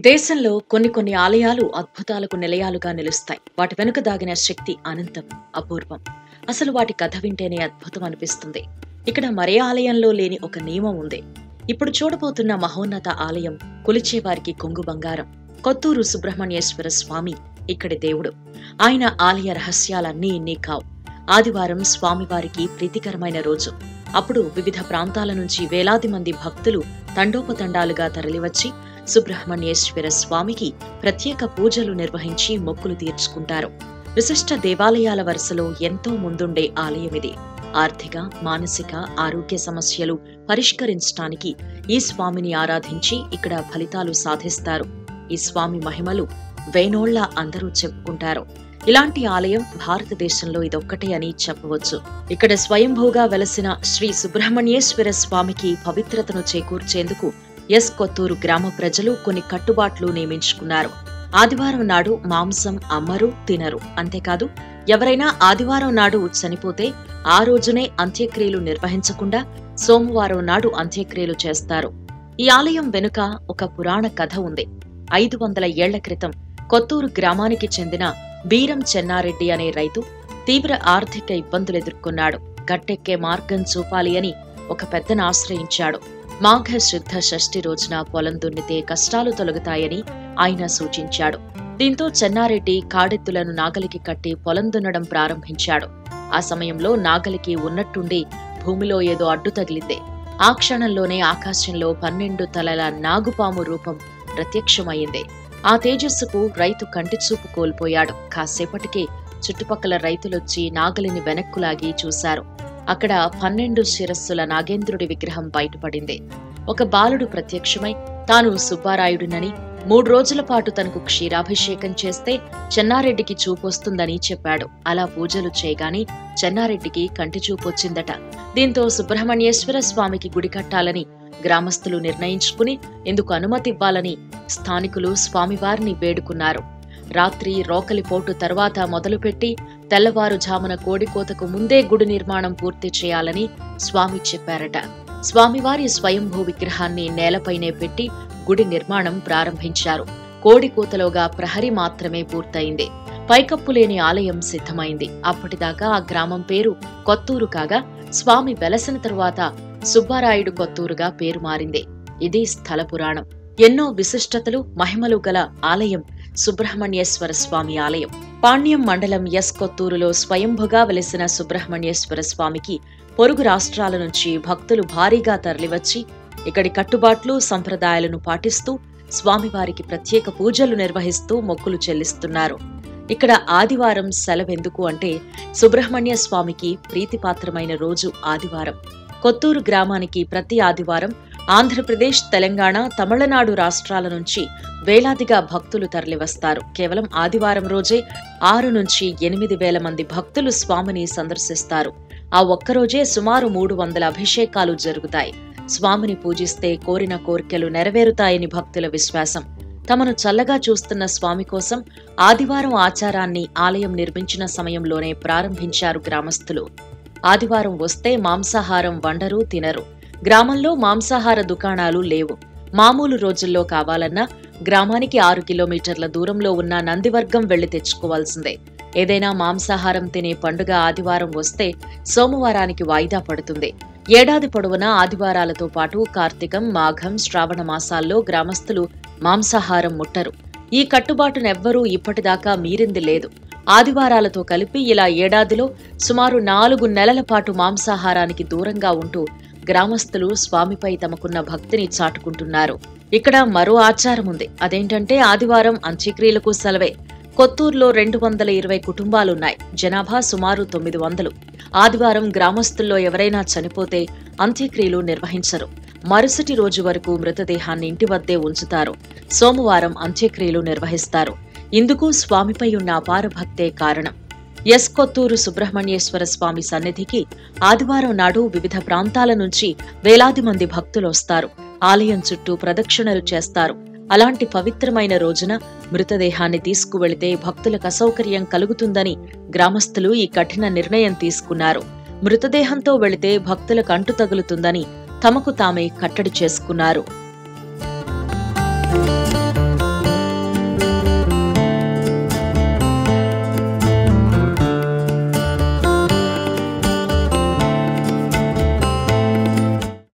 దేశంలో కొన్ని కొన్ని ఆలయాలు అద్భుతాలకు నిలయాలుగా నిలుస్తాయి వాటి వెనుక దాగిన శక్తి అనంతం అపూర్వం అసలు వాటి కథ వింటేనే అద్భుతం అనిపిస్తుంది ఇక్కడ మరే ఆలయంలో లేని ఒక నియమం ఉంది ఇప్పుడు చూడబోతున్న మహోన్నత ఆలయం కొలిచేవారికి కొంగు బంగారం కొత్తూరు సుబ్రహ్మణ్యేశ్వర స్వామి ఇక్కడి దేవుడు ఆయన ఆలయ రహస్యాలన్నీ ఇన్ని కావు ఆదివారం స్వామివారికి ప్రీతికరమైన రోజు అప్పుడు వివిధ ప్రాంతాల నుంచి వేలాది మంది భక్తులు తండోపతండాలుగా తరలివచ్చి సుబ్రహ్మణ్యేశ్వర స్వామికి ప్రత్యేక పూజలు నిర్వహించి మొక్కులు తీర్చుకుంటారు విశిష్ట దేవాలయాల వరుసలో ఎంతో ముందుండే ఆలయం ఇది ఆర్థిక మానసిక ఆరోగ్య సమస్యలు పరిష్కరించడానికి ఈ స్వామిని ఆరాధించి ఇక్కడ ఫలితాలు సాధిస్తారు ఈ స్వామి మహిమలు వేనోళ్ల అందరూ చెప్పుకుంటారు ఇలాంటి ఆలయం భారతదేశంలో ఇదొక్కటే అని చెప్పవచ్చు ఇక్కడ స్వయంభూగా వెలసిన శ్రీ సుబ్రహ్మణ్యేశ్వర స్వామికి పవిత్రతను చేకూర్చేందుకు ఎస్ కొత్తూరు గ్రామ ప్రజలు కొన్ని కట్టుబాట్లు నియమించుకున్నారు ఆదివారం నాడు మాంసం అమ్మరు తినరు అంతేకాదు ఎవరైనా ఆదివారం నాడు చనిపోతే ఆ రోజునే అంత్యక్రియలు నిర్వహించకుండా సోమవారం నాడు అంత్యక్రియలు చేస్తారు ఈ ఆలయం వెనుక ఒక పురాణ కథ ఉంది ఐదు వందల ఏళ్ల క్రితం కొత్తూరు గ్రామానికి చెందిన బీరం చెన్నారెడ్డి అనే రైతు తీవ్ర ఆర్థిక ఇబ్బందులు ఎదుర్కొన్నాడు గట్టెక్కే మార్గం చూపాలి అని ఒక పెద్దను ఆశ్రయించాడు మాఘ శుద్ధ షష్ఠి రోజున పొలం దున్నితే కష్టాలు తొలగుతాయని ఆయన సూచించాడు దీంతో చెన్నారెడ్డి కాడెత్తులను నాగలికి కట్టి పొలం దున్నడం ప్రారంభించాడు ఆ సమయంలో నాగలికి ఉన్నట్టుండి భూమిలో ఏదో అడ్డు తగిలింది ఆ క్షణంలోనే ఆకాశంలో పన్నెండు తలల నాగుపాము రూపం ప్రత్యక్షమైంది ఆ తేజస్సుకు రైతు కంటిచూపు కోల్పోయాడు కాసేపటికి చుట్టుపక్కల రైతులొచ్చి నాగలిని వెనక్కులాగి చూశారు అక్కడ పన్నెండు శిరస్సుల నాగేంద్రుడి విగ్రహం బయటపడింది ఒక బాలుడు ప్రత్యక్షమై తాను సుబ్బారాయుడినని మూడు రోజుల పాటు తనకు క్షీరాభిషేకం చేస్తే చెన్నారెడ్డికి చూపొస్తుందని చెప్పాడు అలా పూజలు చేయగాని చెన్నారెడ్డికి కంటి చూపొచ్చిందట దీంతో సుబ్రహ్మణ్యేశ్వర స్వామికి గుడి కట్టాలని గ్రామస్తులు నిర్ణయించుకుని ఇందుకు అనుమతి ఇవ్వాలని స్థానికులు స్వామివారిని వేడుకున్నారు రాత్రి రోకలిపోటు తర్వాత మొదలుపెట్టి తెల్లవారుజామున కోడికోతకు ముందే గుడి నిర్మాణం పూర్తి చేయాలని స్వామి చెప్పారట స్వామివారి స్వయంభూ విగ్రహాన్ని నేలపైనే పెట్టి గుడి నిర్మాణం ప్రారంభించారు కోడికోతలోగా ప్రహరి మాత్రమే పూర్తయింది పైకప్పు లేని ఆలయం సిద్ధమైంది అప్పటిదాకా ఆ గ్రామం పేరు కొత్తూరు కాగా స్వామి వెలసిన తరువాత సుబ్బారాయుడు కొత్తూరుగా పేరు మారింది ఇది స్థల పురాణం ఎన్నో విశిష్టతలు మహిమలు గల ఆలయం సుబ్రహ్మణ్యేశ్వర స్వామి ఆలయం పాణ్యం మండలం ఎస్ కొత్తూరులో స్వయంభుగా వెలిసిన సుబ్రహ్మణ్యేశ్వర స్వామికి పొరుగు రాష్ట్రాల నుంచి భక్తులు భారీగా తరలివచ్చి ఇక్కడి కట్టుబాట్లు సంప్రదాయాలను పాటిస్తూ స్వామివారికి ప్రత్యేక పూజలు నిర్వహిస్తూ మొక్కులు చెల్లిస్తున్నారు ఇక్కడ ఆదివారం సెలవెందుకు అంటే సుబ్రహ్మణ్య స్వామికి ప్రీతిపాత్రమైన రోజు ఆదివారం కొత్తూరు గ్రామానికి ప్రతి ఆదివారం ఆంధ్రప్రదేశ్ తెలంగాణ తమిళనాడు రాష్ట్రాల నుంచి వేలాదిగా భక్తులు తరలివస్తారు కేవలం ఆదివారం రోజే ఆరు నుంచి ఎనిమిది వేల మంది భక్తులు స్వామిని సందర్శిస్తారు ఆ ఒక్కరోజే సుమారు మూడు వందల అభిషేకాలు జరుగుతాయి స్వామిని పూజిస్తే కోరిన కోరికలు నెరవేరుతాయని భక్తుల విశ్వాసం తమను చల్లగా చూస్తున్న స్వామి కోసం ఆదివారం ఆచారాన్ని ఆలయం నిర్మించిన సమయంలోనే ప్రారంభించారు గ్రామస్తులు ఆదివారం వస్తే మాంసాహారం వండరు తినరు గ్రామంలో మాంసాహార దుకాణాలు లేవు మామూలు రోజుల్లో కావాలన్నా గ్రామానికి ఆరు కిలోమీటర్ల దూరంలో ఉన్న నందివర్గం వెళ్లి తెచ్చుకోవాల్సిందే ఏదైనా మాంసాహారం తినే పండుగ ఆదివారం వస్తే సోమవారానికి వాయిదా పడుతుంది ఏడాది పొడవునా ఆదివారాలతో పాటు కార్తీకం మాఘం శ్రావణ మాసాల్లో గ్రామస్తులు మాంసాహారం ముట్టరు ఈ కట్టుబాటునెవ్వరూ ఇప్పటిదాకా మీరింది లేదు ఆదివారాలతో కలిపి ఇలా ఏడాదిలో సుమారు నాలుగు నెలల పాటు మాంసాహారానికి దూరంగా ఉంటూ గ్రామస్తులు స్వామిపై తమకున్న భక్తిని చాటుకుంటున్నారు ఇక్కడ మరో ఆచారం ఉంది అదేంటంటే ఆదివారం అంత్యక్రియలకు సెలవే కొత్తూరులో రెండు వందల ఇరవై కుటుంబాలున్నాయి జనాభా సుమారు తొమ్మిది వందలు ఆదివారం గ్రామస్తుల్లో ఎవరైనా చనిపోతే అంత్యక్రియలు నిర్వహించరు మరుసటి రోజు వరకు మృతదేహాన్ని ఇంటి వద్దే ఉంచుతారు సోమవారం అంత్యక్రియలు నిర్వహిస్తారు ఇందుకు స్వామిపై ఉన్న అపార భక్తే కారణం ఎస్ కొత్తూరు సుబ్రహ్మణ్యేశ్వర స్వామి సన్నిధికి ఆదివారం నాడు వివిధ ప్రాంతాల నుంచి వేలాది మంది భక్తులు వస్తారు ఆలయం చుట్టూ ప్రదక్షిణలు చేస్తారు అలాంటి పవిత్రమైన రోజున మృతదేహాన్ని తీసుకువెళితే భక్తులకు అసౌకర్యం కలుగుతుందని గ్రామస్తులు ఈ కఠిన నిర్ణయం తీసుకున్నారు మృతదేహంతో వెళితే భక్తులకు అంటు తగులుతుందని తమకు తామే కట్టడి చేసుకున్నారు